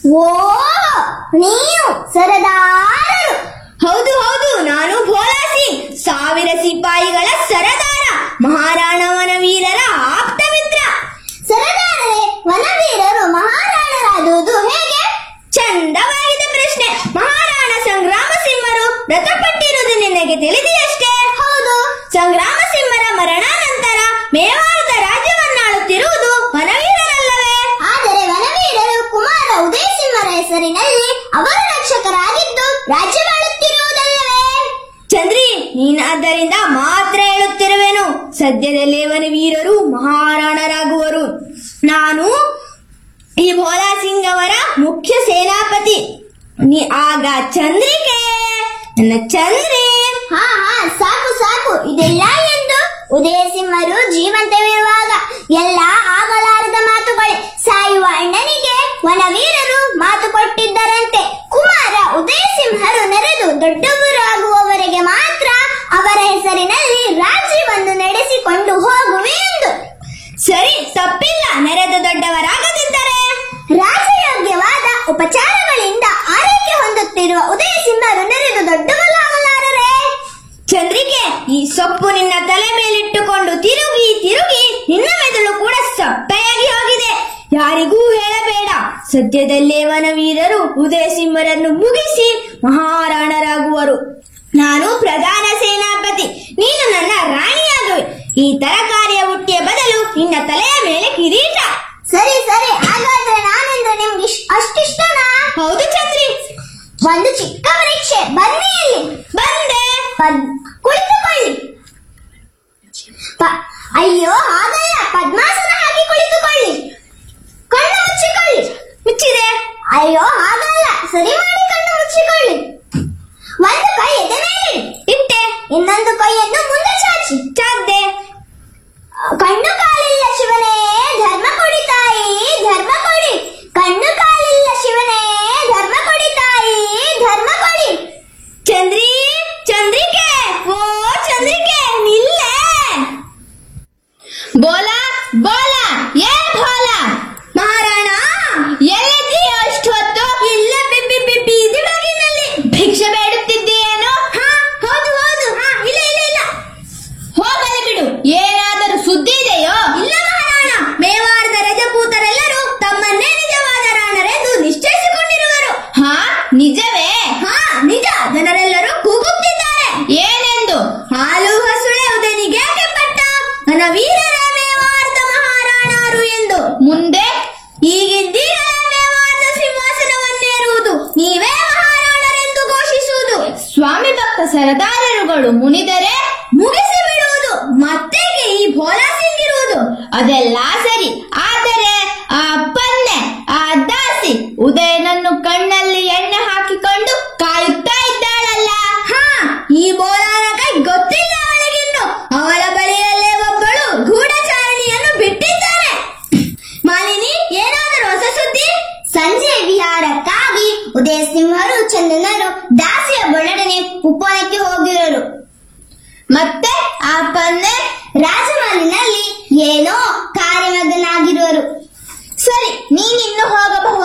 ಓ ನೀವು ಸರದಾರರು ಹೌದು ಹೌದು ನಾನು ಭೋಲಾ ಸಿಂಗ್ ಸಾವಿರ ಸಿಪಾಯಿಗಳ ಸರದಾರ ಮಹಾರಾಣವನ ವೀರರ ಆಪ್ತ ಮಿತ್ರ ಸರದಾರರೇ ವನವೀರರು ಮಹಾರಾಣರಾದುವುದು ಹೇಗೆ ಚಂದವಾಗಿದೆ ಪ್ರಶ್ನೆ ಮಹಾರಾಣ ಸಂಗ್ರಾಮ ಸಿಂಹರು ಮೃತಪಟ್ಟಿರುವುದು ನಿನಗೆ ತಿಳಿದೆಯಷ್ಟೇ ಹೌದು ಸಂಗ್ರಾಮ ಸಿಂಹರ ಮರಣಾನಂತರ ಮೇವಾಳದ ರಾಜ್ಯವನ್ನಾಳುತ್ತಿರುವುದು ವನವೀರರಲ್ಲವೇ ಆದರೆ ವನವೀರರು ಕುಮಾರ ಉದಯ ಸಿಂಹರ ಹೆಸರಿನಲ್ಲಿ ಅವರ ರಕ್ಷಕರಾಗಿದ್ದು ರಾಜ್ಯವಾಳುತ್ತಿರುವುದಲ್ಲವೇ ಚಂದ್ರಿ ನೀನಾದ್ದರಿಂದ ಮಾತ್ರ ಹೇಳುತ್ತಿರುವೆನು ಸದ್ಯದಲ್ಲೇ ವನವೀರರು ಮಹಾರಾಣರಾಗುವರು ನಾನು ಈ ಭೋಲಾ ಸಿಂಗ್ ಅವರ ಮುಖ್ಯ ಸೇನಾಪತಿ ನೀ ಆಗ ಚಂದ್ರಿಕೆ ನನ್ನ ಚಂದ್ರಿ ಹಾ ಹಾ ಸಾಕು ಸಾಕು ಇದೆಲ್ಲ ಎಂದು ಉದಯ ಸಿಂಹರು ಜೀವಂತವಿರುವಾಗ ಎಲ್ಲ ಆಗಲಾರದ ಮಾತುಗಳೇ ಸಾಯುವ ಅಣ್ಣನಿಗೆ ವನವೀರರು ಮಾತು ಕೊಟ್ಟಿದ್ದರಂತೆ ಕುಮಾರ ಉದಯ ಸಿಂಹರು ನೆರೆದು ದೊಡ್ಡವರಾಗುವವರೆಗೆ ಮಾತ್ರ ಅವರ ಹೆಸರಿನಲ್ಲಿ ರಾಜ್ಯವನ್ನು ನಡೆಸಿಕೊಂಡು ಹೋಗುವೆ ಎಂದು ಸರಿ ತಪ್ಪಿಲ್ಲ ನೆರೆದು ದೊಡ್ಡವರಾಗದಿದ್ದರೆ ರಾಜಯೋಗ್ಯವಾದ ಉಪಚಾರಗಳಿಂದ ಆರೈಕೆ ಹೊಂದುತ್ತಿರುವ ಉದಯ ಸಿಂಹರು ನೆರೆದು ದೊಡ್ಡವರಾಗಲಾರರೇ ಚಂದ್ರಿಕೆ ಈ ಸೊಪ್ಪು ನಿನ್ನ ತಲೆ ಮೇಲಿಟ್ಟುಕೊಂಡು ತಿರುಗಿ ತಿರುಗಿ ನಿನ್ನ ಮೆದುಳು ಕೂಡ ಸಪ್ಪೆಯಾಗಿ ಹೋಗಿದೆ ಯಾರಿಗೂ ಹೇಳಬೇಡ ಸದ್ಯದಲ್ಲೇ ವನವೀರರು ಉದಯ ಸಿಂಹರನ್ನು ಮುಗಿಸಿ ಮಹಾರಾಣರಾಗುವರು ನಾನು ಪ್ರಧಾನ ಸೇನಾಪತಿ ನೀನು ನನ್ನ ರಾಣಿಯಾಗುವೆ ಈ ತರಕಾರಿಯ ಹುಟ್ಟಿಯ ಬದಲು ನಿನ್ನ ತಲೆಯ ಮೇಲೆ ಕಿರೀಟ ಸರಿ ಸರಿ ಹಾಗಾದ್ರೆ ನಾನೆಂದ್ರೆ ನಿಮ್ಗೆ ಇಶ್- ಅಷ್ಟಿಷ್ಟನಾ ಹೌದು ಚಂದ್ರಿ ಒಂದು ಚಿಕ್ಕ ಪರೀಕ್ಷೆ ಬನ್ನಿ ಇಲ್ಲಿ ಬಂದೆ ಪದ್- ಕುಳಿತುಕೊಳ್ಳಿ ಪ- ಅಯ್ಯೋ ಹಾಗಲ್ಲ ಪದ್ಮಾಸನ ಹಾಕಿ ಕುಳಿತುಕೊಳ್ಳಿ ಕಣ್ಣು ಮುಚ್ಚಿಕೊಳ್ಳಿ ಮುಚ್ಚಿದೆ ಅಯ್ಯೋ ಹಾಗಲ್ಲ ಸರಿ ಮಾಡಿ ಕಣ್ಣು ಮುಚ್ಚಿಕೊಳ್ಳಿ ಒಂದು ಕೈ ಎದೆ ಮೇಲೆ ಇಡಿ. ಇಟ್ಟೆ ಇನ್ನೊಂದು ಕೈಯನ್ನು ಮುಂದೆ ಚಾಚಿ ಚಾದ್ದೆ ಕಣ್ಣು ಕಾಲಿಲ್ಲ ಶಿವನೇ ಧರ್ಮ ಕೊಡಿ ತಾಯಿ ಧರ್ಮ ಕೊಡಿ ಕಣ್ಣು ಕಾಲಿಲ್ಲ ಶಿವನೇ ಧರ್ಮ ಕೊಡಿ ತಾಯಿ ಧರ್ಮ ಕೊಡಿ ಚಂದ್ರಿ ಚಂದ್ರಿಕೆ ಓ ಚಂದ್ರಿಕೆ ನಿಲ್ಲೆ ಬೋಲ ಬೋಲ ಏ ಬೋಲ ಮಹಾರಾಣ ಎಲ್ಲಿದ್ದೀ ಅಷ್ಟು ಹೊತ್ತು ಇಲ್ಲ ಬಿಬ್ಬಿ ಬಿಬ್ಬಿ ಬೀದಿಬಾಗಿನಲ್ಲಿ ಭಿಕ್ಷೆ ಬೇಡುತ್ತಿದ್ದೀಯೇನು ಹಾ ಹೌದು ಹೌದು ಹಾ ಇಲ್ಲ ಇಲ್ಲ ಇಲ್ಲ ಹೋಗಲಿ ಬಿಡು ಏನಾದರೂ ಸುದ್ದಿ ಇದೆಯೋ ಇಲ್ಲ ಮಹಾರಾಣ ಮೇವಾರದ ರಜಪೂತರೆಲ್ಲರೂ ತಮ್ಮನ್ನೇ ನಿಜವಾದ ರಾಣರೆಂದು ನಿಶ್ಚಯಿಸಿಕೊಂಡಿರುವರು ಹಾ ನಿಜವೇ ಹಾ ನಿಜ ಜನರೆಲ್ಲರೂ ಕೂಗುತ್ತಿದ್ದಾರೆ ಏನೆಂದು ಹಾಲು ಹಸುಳೆ ಉದನಿಗೇಕೆ ಪಟ್ಟ ನನ್ನ ವೀರರೇ ಮೇವಾರ್ದ ಮಹಾರಾಣರು ಎಂದು ಮುಂದೆ ಈಗಿದ್ದೀಗಲೇ ಮೇವಾರ್ದ ಸಿಂಹಾಸನವನ್ನೇರುವುದು ನೀವೇ ಮಹಾರಾಣರೆಂದು ಘೋಷಿಸುವುದು ಸ್ವಾಮಿ ಭಕ್ತ ಸರದಾರರುಗಳು ಮುನಿದರೆ ಮುಗಿಸಿ ಬಿಡುವುದು ಮತ್ತೆಗೆ ಈ ಭೋಲಾ ಸಿಂಗ್ ಇರುವುದು ಅದೆಲ್ಲ ಸರಿ ಆದರೆ ಆ ಪನ್ನೆ ಆ ದಾಸಿ ಉದಯನನ್ನು ಕಣ್ಣಲ್ಲಿ ಎಣ್ಣೆ ಹಾಕಿಕೊಂಡು ಕಾಯುತ್ತಾ ಇದ್ದಾಳಲ್ಲ ಹಾ ಈ ಬೋಲಾನ ಕೈ ಗೊತ್ತಿಲ್ಲ ಅವಳಿಗಿನ್ನು ಅವಳ ಬಳಿಯಲ್ಲೇ ಒಬ್ಬಳು ಗೂಢಚಾರಣಿಯನ್ನು ಬಿಟ್ಟಿದ್ದಾನೆ ಮಾಲಿನಿ ಏನಾದರೂ ಹೊಸ ಸುದ್ದಿ ಸಂಜೆ ವಿಹಾರಕ್ಕಾಗಿ ಉದಯ ಸಿಂಹರು ಚಂದನರು ದಾಸಿಯ ಬೊಳಡನೆ ಉಪವನಕ್ಕೆ ಹೋಗಿರೋರು ಮತ್ತೆ ಆ ಪನ್ನೆ ರಾಜಮಹಲಿನಲ್ಲಿ ಏನೋ ಕಾರ್ಯಮಗ್ನಾಗಿರೋರು ಸರಿ ನೀನಿನ್ನು ಹೋಗಬಹುದು